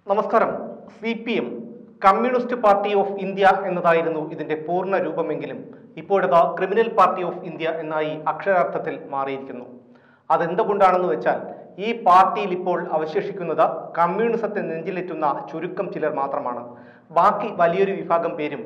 നമസ്കാരം C P M communist party of India എന്നതായിരുന്നു ഇതിന്റെ പൂർണ്ണ രൂപമെങ്കിലും ഇപ്പോഴത്തെ ക്രിമിനൽ പാർട്ടി ഓഫ് ഇന്ത്യ എന്നായി അക്ഷരാർത്ഥത്തിൽ മാറിയിരിക്കുന്നു അതെന്തുകൊണ്ടാണെന്ന് വെച്ചാൽ ഈ പാർട്ടിയിൽ ഇപ്പോൾ അവശേഷിക്കുന്നത് കമ്മ്യൂണിസത്തെ നെഞ്ചിലെറ്റുന്ന ചുരുക്കം ചിലർ മാത്രമാണ് ബാക്കി വലിയൊരു വിഭാഗം പേരും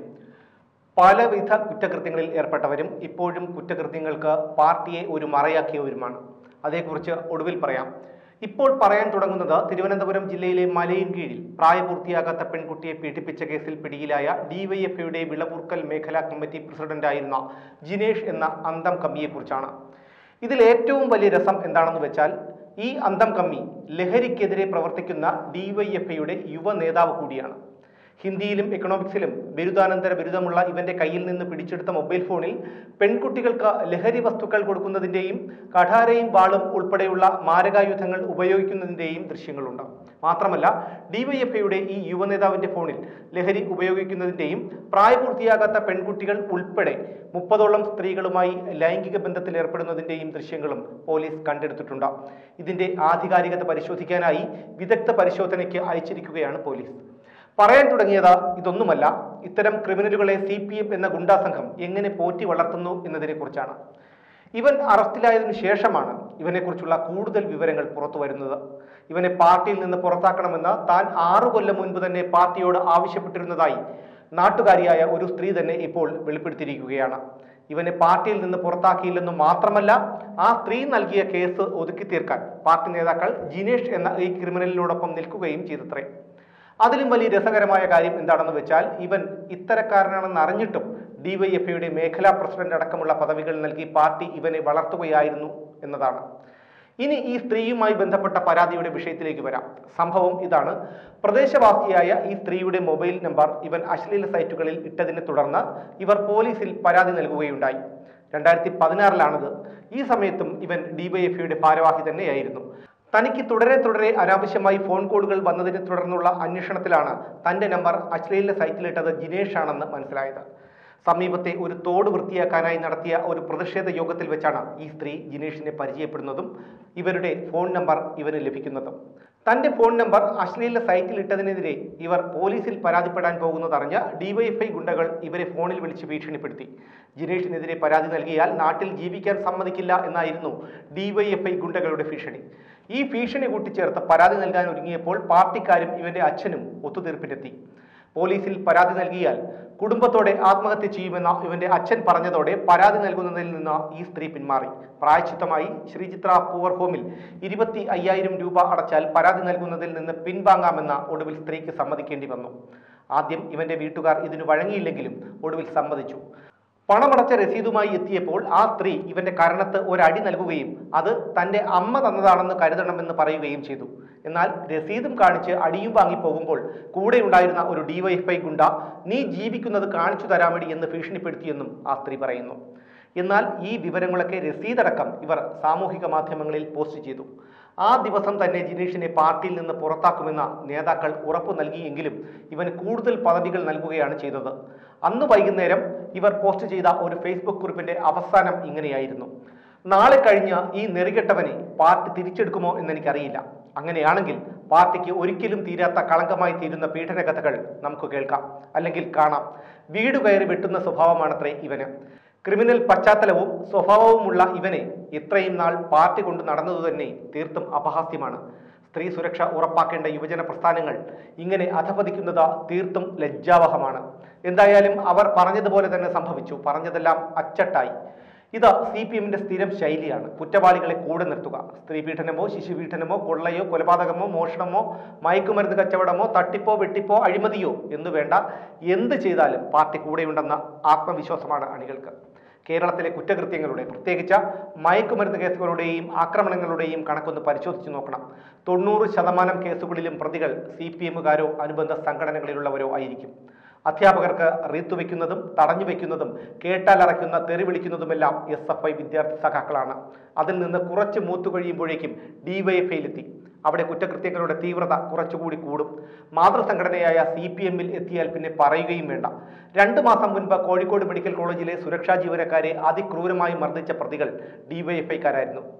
പലവിധ കുറ്റകൃത്യങ്ങളിൽ ഏർപ്പെട്ടവരും ഇപ്പോഴും കുറ്റകൃത്യങ്ങൾക്ക് പാർട്ടിയെ ഒരു മറയാക്കിയവരുമാണ് അതേക്കുറിച്ച് ഒടുവിൽ പറയാം ഇപ്പോൾ പറയാൻ തുടങ്ങുന്നത് തിരുവനന്തപുരം ജില്ലയിലെ മലയിൻകീഴിൽ പ്രായപൂർത്തിയാകാത്ത പെൺകുട്ടിയെ പീഡിപ്പിച്ച കേസിൽ പിടിയിലായ ഡിവൈഎഫ്ഐയുടെ വിളവൂർക്കൽ മേഖലാ കമ്മിറ്റി പ്രസിഡന്റായിരുന്ന ജിനേഷ് എന്ന അന്തം കമ്മിയെക്കുറിച്ചാണ് ഇതിൽ ഏറ്റവും വലിയ രസം എന്താണെന്ന് വെച്ചാൽ ഈ അന്തം കമ്മി ലഹരിക്കെതിരെ പ്രവർത്തിക്കുന്ന ഡിവൈഎഫ്ഐയുടെ യുവ നേതാവ് കൂടിയാണ് ഹിന്ദിയിലും എക്കണോമിക്സിലും ബിരുദാനന്തര ബിരുദമുള്ള ഇവന്റെ കയ്യിൽ നിന്ന് പിടിച്ചെടുത്ത മൊബൈൽ ഫോണിൽ പെൺകുട്ടികൾക്ക് ലഹരി വസ്തുക്കൾ കൊടുക്കുന്നതിന്റെയും കഠാരയും വാളും ഉൾപ്പെടെയുള്ള മാരകായുധങ്ങൾ ഉപയോഗിക്കുന്നതിന്റെയും ദൃശ്യങ്ങളുണ്ട് മാത്രമല്ല ഡിവൈഎഫ്ഐയുടെ ഈ യുവനേതാവിന്റെ ഫോണിൽ ലഹരി ഉപയോഗിക്കുന്നതിന്റെയും പ്രായപൂർത്തിയാകാത്ത പെൺകുട്ടികൾ ഉൾപ്പെടെ മുപ്പതോളം സ്ത്രീകളുമായി ലൈംഗിക ബന്ധത്തിൽ ഏർപ്പെടുന്നതിന്റെയും ദൃശ്യങ്ങളും പോലീസ് കണ്ടെടുത്തിട്ടുണ്ട് ഇതിന്റെ ആധികാരികത പരിശോധിക്കാനായി വിദഗ്ധ പരിശോധനയ്ക്ക് അയച്ചിരിക്കുകയാണ് പോലീസ് പറയാൻ തുടങ്ങിയത് ഇതൊന്നുമല്ല ഇത്തരം ക്രിമിനലുകളെ സി പി എം എന്ന ഗുണ്ടാ സംഘം എങ്ങനെ പോറ്റി വളർത്തുന്നു എന്നതിനെ കുറിച്ചാണ് ഇവൻ അറസ്റ്റിലായതിനു ശേഷമാണ് ഇവനെക്കുറിച്ചുള്ള കൂടുതൽ വിവരങ്ങൾ പുറത്തു വരുന്നത് ഇവനെ പാർട്ടിയിൽ നിന്ന് പുറത്താക്കണമെന്ന് താൻ ആറു കൊല്ലം മുൻപ് തന്നെ പാർട്ടിയോട് ആവശ്യപ്പെട്ടിരുന്നതായി നാട്ടുകാരിയായ ഒരു സ്ത്രീ തന്നെ ഇപ്പോൾ വെളിപ്പെടുത്തിയിരിക്കുകയാണ് ഇവനെ പാർട്ടിയിൽ നിന്ന് പുറത്താക്കിയില്ലെന്നും മാത്രമല്ല ആ സ്ത്രീ നൽകിയ കേസ് ഒതുക്കി തീർക്കാൻ പാർട്ടി നേതാക്കൾ ജിനേഷ് എന്ന ഈ ക്രിമിനലിനോടൊപ്പം നിൽക്കുകയും ചെയ്തത്രേ അതിലും വലിയ രസകരമായ കാര്യം എന്താണെന്ന് വെച്ചാൽ ഇവൻ ഇത്തരക്കാരനാണെന്ന് അറിഞ്ഞിട്ടും ഡിവൈഎഫ്ഐയുടെ മേഖലാ പ്രസിഡന്റ് അടക്കമുള്ള പദവികൾ നൽകി പാർട്ടി ഇവനെ വളർത്തുകയായിരുന്നു എന്നതാണ് ഇനി ഈ സ്ത്രീയുമായി ബന്ധപ്പെട്ട പരാതിയുടെ വിഷയത്തിലേക്ക് വരാം സംഭവം ഇതാണ് പ്രദേശവാസിയായ ഈ സ്ത്രീയുടെ മൊബൈൽ നമ്പർ ഇവൻ അശ്ലീല സൈറ്റുകളിൽ ഇട്ടതിനെ തുടർന്ന് ഇവർ പോലീസിൽ പരാതി നൽകുകയുണ്ടായി രണ്ടായിരത്തി പതിനാറിലാണത് ഈ സമയത്തും ഇവൻ ഡിവൈഎഫ്ഐയുടെ ഭാരവാഹി തന്നെയായിരുന്നു തനിക്ക് തുടരെ തുടരെ അനാവശ്യമായി ഫോൺ കോളുകൾ വന്നതിനെ തുടർന്നുള്ള അന്വേഷണത്തിലാണ് തന്റെ നമ്പർ അശ്ലീല സൈറ്റിലിട്ടത് ജിനേഷ് ആണെന്ന് മനസ്സിലായത് സമീപത്തെ ഒരു തോട് വൃത്തിയാക്കാനായി നടത്തിയ ഒരു പ്രതിഷേധ യോഗത്തിൽ വെച്ചാണ് ഈ സ്ത്രീ ജിനേഷിനെ പരിചയപ്പെടുന്നതും ഇവരുടെ ഫോൺ നമ്പർ ഇവന് ലഭിക്കുന്നതും തന്റെ ഫോൺ നമ്പർ അശ്ലീല സൈറ്റിൽ ഇട്ടതിനെതിരെ ഇവർ പോലീസിൽ പരാതിപ്പെടാൻ പോകുന്നതറിഞ്ഞ് ഡിവൈഎഫ്ഐ ഗുണ്ടകൾ ഇവരെ ഫോണിൽ വിളിച്ച് ഭീഷണിപ്പെടുത്തി ജിനേഷിനെതിരെ പരാതി നൽകിയാൽ നാട്ടിൽ ജീവിക്കാൻ സമ്മതിക്കില്ല എന്നായിരുന്നു ഡിവൈഎഫ്ഐ ഗുണ്ടകളുടെ ഭീഷണി ഈ ഭീഷണി കൂട്ടിച്ചേർത്ത് പരാതി നൽകാൻ ഒരുങ്ങിയപ്പോൾ പാർട്ടിക്കാരും ഇവന്റെ അച്ഛനും ഒത്തുതീർപ്പിലെത്തി പോലീസിൽ പരാതി നൽകിയാൽ കുടുംബത്തോടെ ആത്മഹത്യ ചെയ്യുമെന്ന ഇവന്റെ അച്ഛൻ പറഞ്ഞതോടെ പരാതി നൽകുന്നതിൽ നിന്ന് ഈ സ്ത്രീ പിന്മാറി പ്രായച്ചിത്തമായി ശ്രീചിത്ര പൂവർ ഹോമിൽ ഇരുപത്തി അയ്യായിരം രൂപ അടച്ചാൽ പരാതി നൽകുന്നതിൽ നിന്ന് പിൻവാങ്ങാമെന്ന ഒടുവിൽ സ്ത്രീക്ക് സമ്മതിക്കേണ്ടി വന്നു ആദ്യം ഇവന്റെ വീട്ടുകാർ ഇതിനു വഴങ്ങിയില്ലെങ്കിലും ഒടുവിൽ സമ്മതിച്ചു പണമടച്ച രസീതുമായി എത്തിയപ്പോൾ ആ സ്ത്രീ ഇവന്റെ കരണത്ത് ഒരടി നൽകുകയും അത് തന്റെ അമ്മ തന്നതാണെന്ന് കരുതണമെന്ന് പറയുകയും ചെയ്തു എന്നാൽ രസീതും കാണിച്ച് അടിയും വാങ്ങി പോകുമ്പോൾ കൂടെ ഉണ്ടായിരുന്ന ഒരു ഡിവൈഎഫ്ഐ ഗുണ്ട നീ ജീവിക്കുന്നത് കാണിച്ചു തരാമടി എന്ന് ഭീഷണിപ്പെടുത്തിയെന്നും ആ സ്ത്രീ പറയുന്നു എന്നാൽ ഈ വിവരങ്ങളൊക്കെ രസീതടക്കം ഇവർ സാമൂഹിക മാധ്യമങ്ങളിൽ പോസ്റ്റ് ചെയ്തു ആ ദിവസം തന്നെ ജിനേഷിനെ പാർട്ടിയിൽ നിന്ന് പുറത്താക്കുമെന്ന നേതാക്കൾ ഉറപ്പു നൽകിയെങ്കിലും ഇവന് കൂടുതൽ പദവികൾ നൽകുകയാണ് ചെയ്തത് അന്ന് വൈകുന്നേരം ഇവർ പോസ്റ്റ് ചെയ്ത ഒരു ഫേസ്ബുക്ക് കുറിപ്പിന്റെ അവസാനം ഇങ്ങനെയായിരുന്നു നാളെ കഴിഞ്ഞ് ഈ നെറികെട്ടവനെ പാർട്ടി തിരിച്ചെടുക്കുമോ എന്ന് എനിക്കറിയില്ല അങ്ങനെയാണെങ്കിൽ പാർട്ടിക്ക് ഒരിക്കലും തീരാത്ത കളങ്കമായി തീരുന്ന പീഡന കഥകൾ നമുക്ക് കേൾക്കാം അല്ലെങ്കിൽ കാണാം വീട് കയറി വെട്ടുന്ന സ്വഭാവമാണത്രേ ഇവന് ക്രിമിനൽ പശ്ചാത്തലവും സ്വഭാവവുമുള്ള ഇവനെ ഇത്രയും നാൾ പാർട്ടി കൊണ്ട് നടന്നത് തന്നെ തീർത്തും അപഹാസ്യമാണ് സ്ത്രീ സുരക്ഷ ഉറപ്പാക്കേണ്ട യുവജന പ്രസ്ഥാനങ്ങൾ ഇങ്ങനെ അധപതിക്കുന്നത് തീർത്തും ലജ്ജാവഹമാണ് എന്തായാലും അവർ പറഞ്ഞതുപോലെ തന്നെ സംഭവിച്ചു പറഞ്ഞതെല്ലാം അച്ചട്ടായി ഇത് സി പി എമ്മിന്റെ സ്ഥിരം ശൈലിയാണ് കുറ്റവാളികളെ കൂടെ നിർത്തുക സ്ത്രീ പീഡനമോ ശിശുപീഡനമോ കൊള്ളയോ കൊലപാതകമോ മോഷണമോ മയക്കുമരുന്ന് കച്ചവടമോ തട്ടിപ്പോ വെട്ടിപ്പോ അഴിമതിയോ എന്ന് വേണ്ട എന്ത് ചെയ്താലും പാർട്ടി കൂടെയുണ്ടെന്ന ആത്മവിശ്വാസമാണ് അണികൾക്ക് കേരളത്തിലെ കുറ്റകൃത്യങ്ങളുടെ പ്രത്യേകിച്ച് മയക്കുമരുന്ന് കേസുകളുടെയും ആക്രമണങ്ങളുടെയും കണക്കൊന്ന് പരിശോധിച്ചു നോക്കണം തൊണ്ണൂറ് ശതമാനം കേസുകളിലും പ്രതികൾ സി പി എമ്മുകാരോ അനുബന്ധ സംഘടനകളിലുള്ളവരോ ആയിരിക്കും അധ്യാപകർക്ക് റീത്തു വെക്കുന്നതും തടഞ്ഞു വെക്കുന്നതും കേട്ടാലറയ്ക്കുന്ന തെറി വിളിക്കുന്നതുമെല്ലാം എസ് എഫ് ഐ വിദ്യാർത്ഥി സഖാക്കളാണ് അതിൽ നിന്ന് കുറച്ച് മൂത്തു കഴിയുമ്പോഴേക്കും ഡിവൈഎഫ്ഐയിലെത്തി അവിടെ കുറ്റകൃത്യങ്ങളുടെ തീവ്രത കുറച്ചുകൂടി കൂടും മാതൃസംഘടനയായ സി പി എമ്മിൽ എത്തിയാൽ പിന്നെ പറയുകയും വേണ്ട രണ്ടു മാസം മുൻപ് കോഴിക്കോട് മെഡിക്കൽ കോളേജിലെ സുരക്ഷാ ജീവനക്കാരെ അതിക്രൂരമായി മർദ്ദിച്ച പ്രതികൾ ഡിവൈഎഫ്ഐക്കാരായിരുന്നു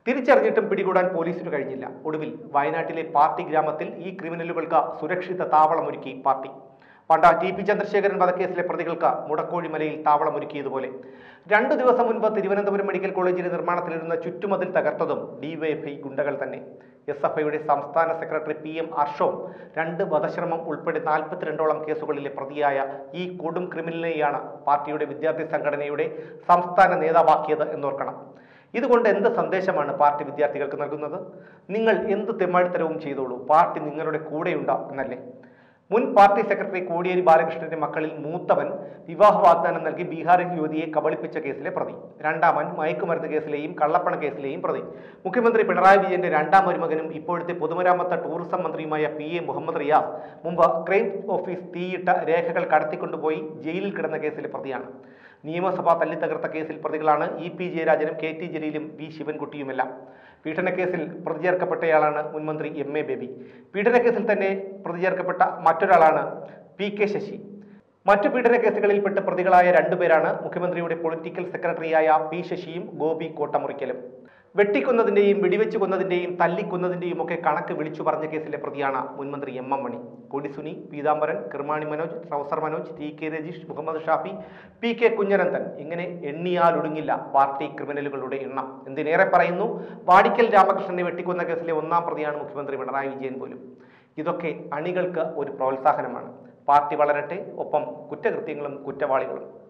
തിരിച്ചറിഞ്ഞിട്ടും പിടികൂടാൻ പോലീസിന് കഴിഞ്ഞില്ല ഒടുവിൽ വയനാട്ടിലെ പാർട്ടി ഗ്രാമത്തിൽ ഈ ക്രിമിനലുകൾക്ക് സുരക്ഷിത താവളമൊരുക്കി പാർട്ടി പണ്ട ടി പി ചന്ദ്രശേഖരൻ വധക്കേസിലെ പ്രതികൾക്ക് മുടക്കോഴി മലയിൽ താവളമൊരുക്കിയതുപോലെ രണ്ടു ദിവസം മുൻപ് തിരുവനന്തപുരം മെഡിക്കൽ കോളേജിന്റെ നിർമ്മാണത്തിലിരുന്ന ചുറ്റുമതിൽ തകർത്തതും ഡിവൈഎഫ്ഐ ഗുണ്ടകൾ തന്നെ എസ് എഫ് ഐയുടെ സംസ്ഥാന സെക്രട്ടറി പി എം ഹർഷവും രണ്ട് വധശ്രമം ഉൾപ്പെടെ നാൽപ്പത്തിരണ്ടോളം കേസുകളിലെ പ്രതിയായ ഈ കൊടും ക്രിമിനലിനെയാണ് പാർട്ടിയുടെ വിദ്യാർത്ഥി സംഘടനയുടെ സംസ്ഥാന നേതാവാക്കിയത് എന്നോർക്കണം ഇതുകൊണ്ട് എന്ത് സന്ദേശമാണ് പാർട്ടി വിദ്യാർത്ഥികൾക്ക് നൽകുന്നത് നിങ്ങൾ എന്ത് തെമ്മാടിത്തരവും ചെയ്തോളൂ പാർട്ടി നിങ്ങളുടെ കൂടെയുണ്ട് എന്നല്ലേ മുൻ പാർട്ടി സെക്രട്ടറി കോടിയേരി ബാലകൃഷ്ണന്റെ മക്കളിൽ മൂത്തവൻ വിവാഹ വാഗ്ദാനം നൽകി ബീഹാറിൽ യുവതിയെ കബളിപ്പിച്ച കേസിലെ പ്രതി രണ്ടാമൻ മയക്കുമരുന്ന് കേസിലെയും കള്ളപ്പണ കേസിലെയും പ്രതി മുഖ്യമന്ത്രി പിണറായി വിജയന്റെ രണ്ടാം മരുമകനും ഇപ്പോഴത്തെ പൊതുമരാമത്ത് ടൂറിസം മന്ത്രിയുമായ പി എ മുഹമ്മദ് റിയാസ് മുമ്പ് ക്രൈം ഓഫീസ് തീയിട്ട രേഖകൾ കടത്തിക്കൊണ്ടുപോയി ജയിലിൽ കിടന്ന കേസിലെ പ്രതിയാണ് നിയമസഭ തല്ലിത്തകർത്ത കേസിൽ പ്രതികളാണ് ഇ പി ജയരാജനും കെ ടി ജലീലും വി ശിവൻകുട്ടിയുമെല്ലാം പീഡനക്കേസിൽ പ്രതി ചേർക്കപ്പെട്ടയാളാണ് മുൻമന്ത്രി എം എ ബേബി പീഡനക്കേസിൽ തന്നെ പ്രതി ചേർക്കപ്പെട്ട മറ്റൊരാളാണ് പി കെ ശശി മറ്റു പീഡന കേസുകളിൽപ്പെട്ട് പ്രതികളായ രണ്ടുപേരാണ് മുഖ്യമന്ത്രിയുടെ പൊളിറ്റിക്കൽ സെക്രട്ടറിയായ പി ശശിയും ഗോപി കോട്ടമുറിക്കലും വെട്ടിക്കൊന്നതിന്റെയും വെടിവെച്ച് കൊന്നതിന്റെയും തല്ലിക്കൊന്നതിന്റെയും ഒക്കെ കണക്ക് വിളിച്ചു പറഞ്ഞ കേസിലെ പ്രതിയാണ് മുൻമന്ത്രി M M Mani Kodi Suni Peethambaran Kirmani Manoj trouser Manoj T K Rajeesh Muhammad Shafi P K Kunhananthan ഇങ്ങനെ എണ്ണിയാലൊടുങ്ങില്ല പാർട്ടി ക്രിമിനലുകളുടെ എണ്ണം എന്തിനേറെ പറയുന്നു വാടിക്കൽ രാമകൃഷ്ണനെ വെട്ടിക്കൊന്ന കേസിലെ ഒന്നാം പ്രതിയാണ് മുഖ്യമന്ത്രി പിണറായി വിജയൻ പോലും ഇതൊക്കെ അണികൾക്ക് ഒരു പ്രോത്സാഹനമാണ് പാർട്ടി വളരട്ടെ ഒപ്പം കുറ്റകൃത്യങ്ങളും കുറ്റവാളികളും